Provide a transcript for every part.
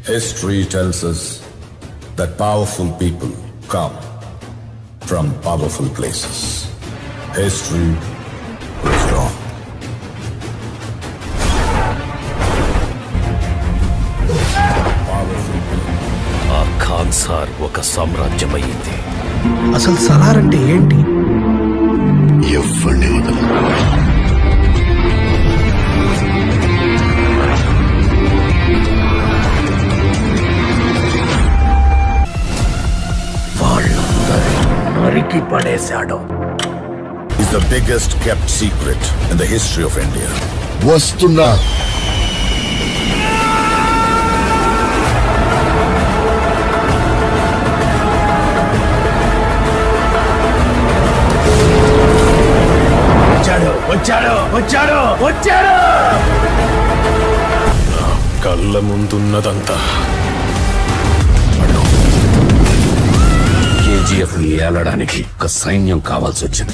History tells us that powerful people come from powerful places. History was wrong. Powerful people. ఆ ఖాన్సార్ ఒక సామ్రాజ్యమైంది అసలు సలార్ అంటే ఏంటి ఎవరిని వదలరు వాళ్ళందరినీ నరికి పడేశాడు Is the biggest kept secret in the history of India. వస్తున్నా వచ్చాడు వచ్చాడు వచ్చాడు వచ్చాడు కళ్ళ ముందున్నదంతా కేజీఎఫ్ ఏలడానికి ఒక సైన్యం కావాల్సి వచ్చింది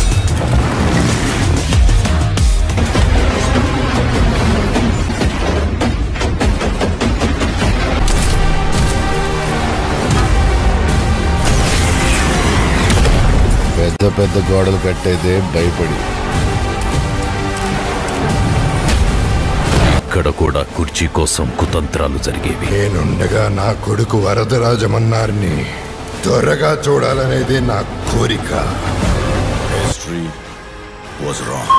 పెద్ద పెద్ద గోడలు కట్టేదే భయపడి ఇక్కడ కూడా కుర్చీ కోసం కుతంత్రాలు జరిగేవి నేనుండగా నా కొడుకు వరదరాజమన్నారిని త్వరగా చూడాలనేది నా కోరిక History was wrong.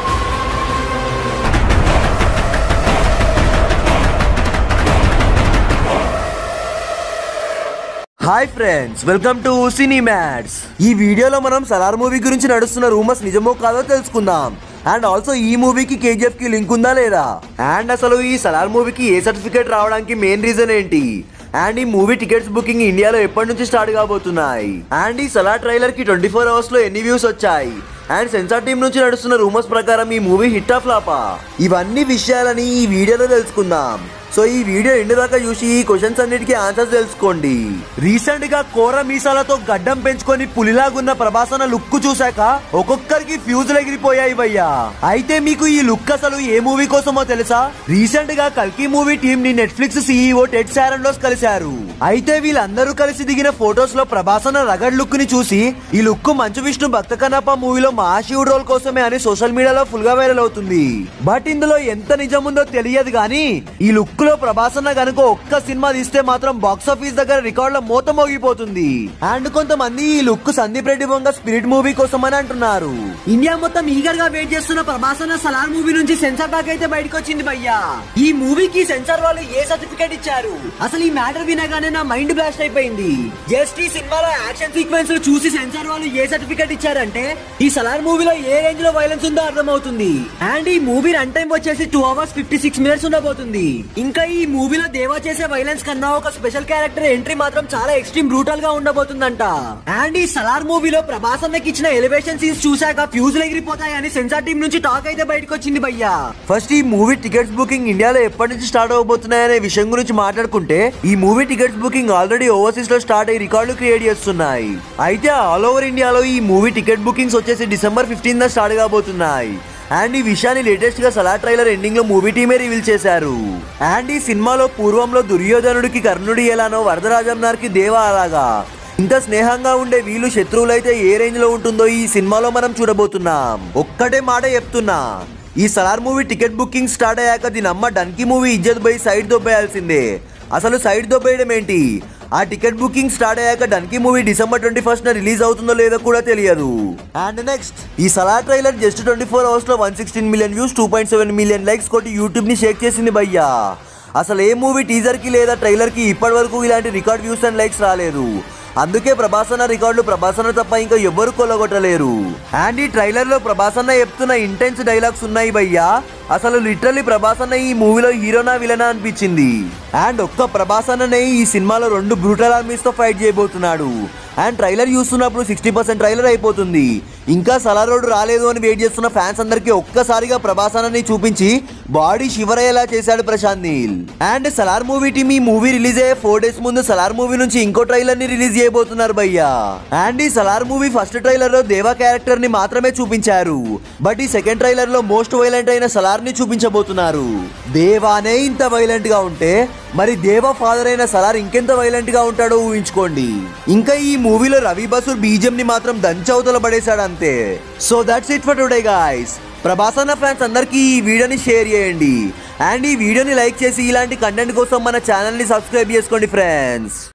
Hi friends welcome to Cinemats ఈ వీడియోలో మనం సలార్ మూవీ గురించి నడుస్తున్న రూమర్స్ నిజమో కాదో తెలుసుకుందాం అండ్ ఆల్సో ఈ మూవీకి కేజీఎఫ్ కి లింక్ ఉందా లేదా అండ్ అసలు ఈ సలార్ మూవీకి ఏ సర్టిఫికేట్ రావడానికి మెయిన్ రీజన్ ఏంటి అండ్ ఈ మూవీ టికెట్స్ బుకింగ్ ఇండియాలో ఎప్పటి నుంచి స్టార్ట్ కాబోతున్నాయి అండ్ ఈ సలార్ ట్రైలర్ కి ట్వంటీ ఫోర్ అవర్స్ లో ఎన్ని వ్యూస్ వచ్చాయి అండ్ సెన్సార్ టీం నుంచి నడుస్తున్న రూమర్స్ ప్రకారం ఈ మూవీ హిట్ ఆఫ్ లాపా ఇవన్నీ విషయాలని ఈ వీడియోలో తెలుసుకుందాం సో ఈ వీడియో ఎండు దాకా చూసి ఈ క్వశ్చన్స్ అన్నిటికీ ఆన్సర్స్ తెలుసుకోండి రీసెంట్ గా కోర మీసాలతో గడ్డం పెంచుకొని పులిలాగున్న ప్రభాసన లుక్ చూశాక ఒక్కొక్కరికి ఫ్యూజులు ఎగిరిపోయాయి భయ్యా అయితే మీకు ఈ లుక్ అసలు ఏ మూవీ కోసమో తెలుసా రీసెంట్ గా కల్కి మూవీ టీం ని నెట్ఫ్లిక్స్ సీఈఓ టెడ్ శారండోస్ కలిశారు అయితే వీళ్ళందరూ కలిసి దిగిన ఫొటోస్ లో ప్రభాసన రగడ్ లుక్ ని చూసి ఈ లుక్ మంచు విష్ణు భక్త కన్నప్ప మూవీలో మహాశివుడు రోల్ కోసమే అని సోషల్ మీడియాలో ఫుల్ గా వైరల్ అవుతుంది బట్ ఇందులో ఎంత నిజముందో తెలియదు కానీ ఈ లుక్ లో ప్రభాసన్న గనుక ఒక్క సినిమా తీస్తే మాత్రం బాక్స్ ఆఫీస్ దగ్గర రికార్డుల మూత మోగిపోతుంది అండ్ కొంతమంది ఈ లుక్ సందీప్ రెడ్డి బొంగ స్పిరిట్ మూవీ కోసం అని అంటున్నారు ఇండియా మొత్తం ఈగర్ గా వెయిట్ చేస్తున్న ప్రభాసన సలార్ మూవీ నుంచి సెన్సార్ టాక్ అయితే బయటకు వచ్చింది భయ్యా ఈ మూవీకి సెన్సార్ వాళ్ళు ఏ సర్టిఫికేట్ ఇచ్చారు అసలు ఈ మ్యాటర్ వినగానే నా మైండ్ బ్లాస్ట్ అయిపోయింది జస్ట్ ఈ సినిమాలో యాక్షన్ సీక్వెన్స్ చూసి సెన్సార్ వాళ్ళు ఏ సర్టిఫికేట్ ఇచ్చారంటే ఈ సలార్ మూవీలో ఏ రేంజ్ లో వైలెన్స్ ఉందో అర్థమవుతుంది అండ్ ఈ మూవీ రన్ టైం వచ్చేసి two hours fifty six minutes ఉండబోతుంది ఇంకా ఈ మూవీలో దేవా చేసే వైలెన్స్ కన్నా ఒక స్పెషల్ క్యారెక్టర్ ఎంట్రీ మాత్రం చాలా ఎక్స్ట్రీమ్ బ్రూటల్ గా ఉండబోతుందంట అండ్ ఈ సలార్ మూవీలో ప్రభాస్ అన్నకి ఇచ్చిన ఎలివేషన్ సీన్స్ చూశాక ఫ్యూజులు ఎగిరిపోతాయని సెన్సార్ టీం నుంచి టాక్ అయితే బయటకు వచ్చింది భయ్యా ఫస్ట్ ఈ మూవీ టికెట్స్ బుకింగ్ ఇండియాలో ఎప్పటి నుంచి స్టార్ట్ అవబోతున్నాయనే విషయం గురించి మాట్లాడుకుంటే ఈ movie tickets booking already overseas లో స్టార్ట్ అయ్యి రికార్డులు క్రియేట్ చేస్తున్నాయి అయితే ఆల్ ఓవర్ ఇండియాలో ఈ మూవీ టికెట్ బుకింగ్స్ వచ్చేసి డిసెంబర్ ఫిఫ్టీన్ స్టార్ట్ కాబోతున్నాయి అండ్ ఈ విషయాన్ని లేటెస్ట్ గా సలా ట్రైలర్ ఎండింగ్ లో మూవీ టీమే రివీల్ చేశారు అండ్ ఈ సినిమాలో పూర్వంలో దుర్యోధనుడికి కర్ణుడి ఎలానో వరదరాజంనార్కి దేవా అలాగా ఇంత స్నేహంగా ఉండే వీళ్ళు శత్రువులైతే ఏ రేంజ్ లో ఉంటుందో ఈ సినిమాలో మనం చూడబోతున్నాం ఒక్కటే మాట చెప్తున్నా ఈ Salaar movie ticket booking start అయ్యాక దీని అమ్మ డన్కీ మూవీ ఇజ్జత్ పోయి సైడ్ దొబ్బేయాల్సిందే అసలు సైడ్ దొబ్బేయడం ఏంటి ఆ టికెట్ బుకింగ్ స్టార్ట్ అయ్యాక Dunki movie December twenty first release అవుతుందో లేదో కూడా తెలియదు అండ్ నెక్స్ట్ ఈ Salaar trailer just twenty four hours లో one sixteen million views two point seven million likes కొట్టి యూట్యూబ్ ని షేక్ చేసింది భయ్యా అసలు ఏ మూవీ టీజర్ కి లేదా ట్రైలర్ కి ఇప్పటి వరకు ఇలాంటి రికార్డ్ వ్యూస్ అండ్ లైక్స్ రాలేదు అందుకే ప్రభాసన్న రికార్డులు ప్రభాసన్న తప్ప ఇంకా ఎవ్వరు కొల్లగొట్టలేరు అండ్ ఈ ట్రైలర్ లో ప్రభాసన్న చెప్తున్న ఇంటెన్స్ డైలాగ్స్ ఉన్నాయి భయ్యా అసలు లిటరల్లీ ప్రభాసన్న ఈ మూవీలో హీరోనా విలనా అనిపించింది అండ్ ఒక్క ప్రభాసన్ననే ఈ సినిమాలో రెండు బ్రూటల్ ఆర్మీస్ తో ఫైట్ చేయబోతున్నాడు అండ్ ట్రైలర్ చూస్తున్నప్పుడు సిక్స్టీ పర్సెంట్ ట్రైలర్ అయిపోతుంది ఇంకా సలారోడ్ రాలేదు అని వెయిట్ చేస్తున్న ఫ్యాన్స్ అందరికి ఒక్కసారిగా ప్రభాసనని చూపించి బాడీ శివరయ్యేలా చేశాడు Prashanth Neel and Salaar movie team ఈ మూవీ రిలీజ్ అయ్యే ఫోర్ డేస్ ముందు సలార్ మూవీ నుంచి ఇంకో ట్రైలర్ ని రిలీజ్ చేయబోతున్నారు భయ్యా అండ్ ఈ సలార్ మూవీ ఫస్ట్ ట్రైలర్ లో దేవా క్యారెక్టర్ ని మాత్రమే చూపించారు బట్ ఈ సెకండ్ ట్రైలర్ లో మోస్ట్ వైలెంట్ అయిన సలార్ ని చూపించబోతున్నారు దేవానే ఇంత వైలెంట్ గా ఉంటే మరి దేవ ఫాదర్ అయిన సలార్ ఇంకెంత వైలెంట్ గా ఉంటాడో ఊహించుకోండి ఇంకా ఈ మూవీలో రవి బసూర్ బీజం ని మాత్రం దంచవతల పడేశాడు అంతే so that's it for today guys Prabhas అన్న ఫ్యాన్స్ అందరికీ ఈ వీడియోని షేర్ చేయండి అండ్ ఈ వీడియోని లైక్ చేసి ఇలాంటి కంటెంట్ కోసం మన ఛానల్ని సబ్స్క్రైబ్ చేసుకోండి ఫ్రెండ్స్